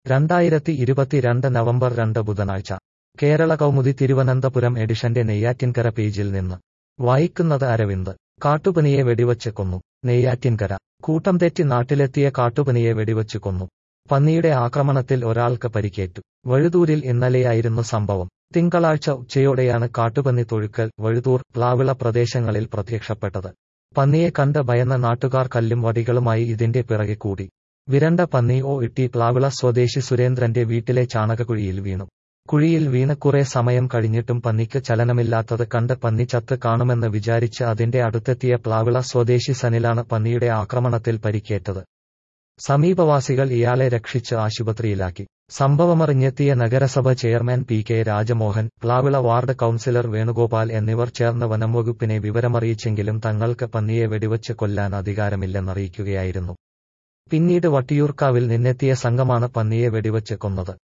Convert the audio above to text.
രണ്ടായിരത്തി ഇരുപത്തിരണ്ട് നവംബർ രണ്ട് ബുധനാഴ്ച കേരള കൗമുദി തിരുവനന്തപുരം എഡിഷന്റെ നെയ്യാറ്റിൻകര പേജിൽ നിന്ന് വായിക്കുന്നത് അരവിന്ദ് കാട്ടുപനിയെ വെടിവച്ച് കൊന്നു നെയ്യാറ്റിൻകര കൂട്ടം തെറ്റി നാട്ടിലെത്തിയ കാട്ടുപനിയെ വെടിവച്ച് കൊന്നു പന്നിയുടെ ആക്രമണത്തിൽ ഒരാൾക്ക് പരിക്കേറ്റു വഴുതൂരിൽ ഇന്നലെയായിരുന്നു സംഭവം തിങ്കളാഴ്ച ഉച്ചയോടെയാണ് കാട്ടുപന്നി തൊഴുക്കൽ വഴുതൂർ പ്ലാവിള പ്രദേശങ്ങളിൽ പ്രത്യക്ഷപ്പെട്ടത് പന്നിയെ കണ്ട് ഭയന്ന നാട്ടുകാർ കല്ലും വടികളുമായി ഇതിന്റെ പിറകെ കൂടി വിരണ്ട പന്നി ഓ ഇട്ടി പ്ലാവിള സ്വദേശി സുരേന്ദ്രന്റെ വീട്ടിലെ ചാണകക്കുഴിയിൽ വീണു കുഴിയിൽ വീണ് കുറെ സമയം കഴിഞ്ഞിട്ടും പന്നിക്ക് ചലനമില്ലാത്തത് കണ്ട് പന്നി ചത്ത് കാണുമെന്ന് വിചാരിച്ച് അതിന്റെ അടുത്തെത്തിയ പ്ലാവിള സ്വദേശി സനിലാണ് പന്നിയുടെ ആക്രമണത്തിൽ പരിക്കേറ്റത് സമീപവാസികൾ ഇയാളെ രക്ഷിച്ച് ആശുപത്രിയിലാക്കി സംഭവമറിഞ്ഞെത്തിയ നഗരസഭ chairman P K Rajamohan Plavila ward councillor Venugopal എന്നിവർ ചേർന്ന് വനംവകുപ്പിനെ വിവരമറിയിച്ചെങ്കിലും തങ്ങൾക്ക് പന്നിയെ വെടിവച്ച് കൊല്ലാൻ അധികാരമില്ലെന്നറിയിക്കുകയായിരുന്നു പിന്നീട് വട്ടിയൂർക്കാവിൽ നിന്നെത്തിയ സംഘമാണ് പന്നിയെ വെടിവച്ച് കൊന്നത്